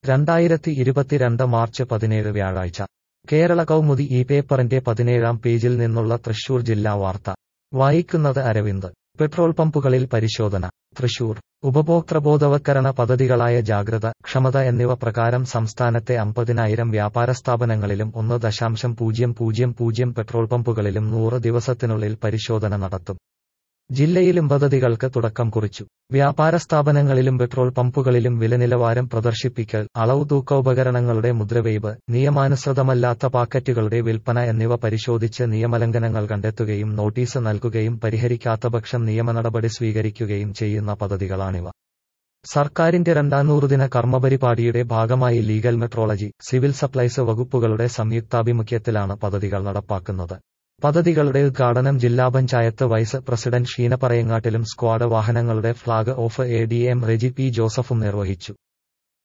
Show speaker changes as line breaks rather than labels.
രണ്ടായിരത്തി ഇരുപത്തിരണ്ട് മാർച്ച് പതിനേഴ് വ്യാഴാഴ്ച കേരള കൗമുദി ഈ പേപ്പറിന്റെ പതിനേഴാം പേജിൽ നിന്നുള്ള തൃശൂർ ജില്ലാ വാർത്ത വായിക്കുന്നത് അരവിന്ദ് പെട്രോൾ പമ്പുകളിൽ പരിശോധന തൃശൂർ ഉപഭോക്തൃബോധവൽക്കരണ പദ്ധതികളായ ജാഗ്രത ക്ഷമത എന്നിവ പ്രകാരം സംസ്ഥാനത്തെ അമ്പതിനായിരം വ്യാപാര സ്ഥാപനങ്ങളിലും ഒന്ന് ദശാംശം പൂജ്യം പൂജ്യം പൂജ്യം പെട്രോൾ പമ്പുകളിലും നൂറ് ദിവസത്തിനുള്ളിൽ പരിശോധന നടത്തും ജില്ലയിലും പദ്ധതികൾക്ക് തുടക്കം കുറിച്ചു വ്യാപാര സ്ഥാപനങ്ങളിലും പെട്രോൾ പമ്പുകളിലും വിലനിലവാരം പ്രദർശിപ്പിക്കൽ അളവ് തൂക്ക ഉപകരണങ്ങളുടെ മുദ്രവെയ്പ് നിയമാനുസൃതമല്ലാത്ത പാക്കറ്റുകളുടെ വിൽപ്പന എന്നിവ പരിശോധിച്ച് നിയമലംഘനങ്ങൾ കണ്ടെത്തുകയും നോട്ടീസ് നൽകുകയും പരിഹരിക്കാത്തപക്ഷം നിയമനടപടി സ്വീകരിക്കുകയും ചെയ്യുന്ന പദ്ധതികളാണിവ സർക്കാരിന്റെ രണ്ടാം നൂറുദിന കർമ്മപരിപാടിയുടെ ഭാഗമായി ലീഗൽ മെട്രോളജി സിവിൽ സപ്ലൈസ് വകുപ്പുകളുടെ സംയുക്താഭിമുഖ്യത്തിലാണ് പദ്ധതികൾ നടപ്പാക്കുന്നത് പദ്ധതികളുടെ ഉദ്ഘാടനം ജില്ലാ പഞ്ചായത്ത് വൈസ് പ്രസിഡന്റ് ഷീന പറയങ്ങാട്ടിലും സ്ക്വാഡ് വാഹനങ്ങളുടെ flag off A D M Reji P ജോസഫും നിർവഹിച്ചു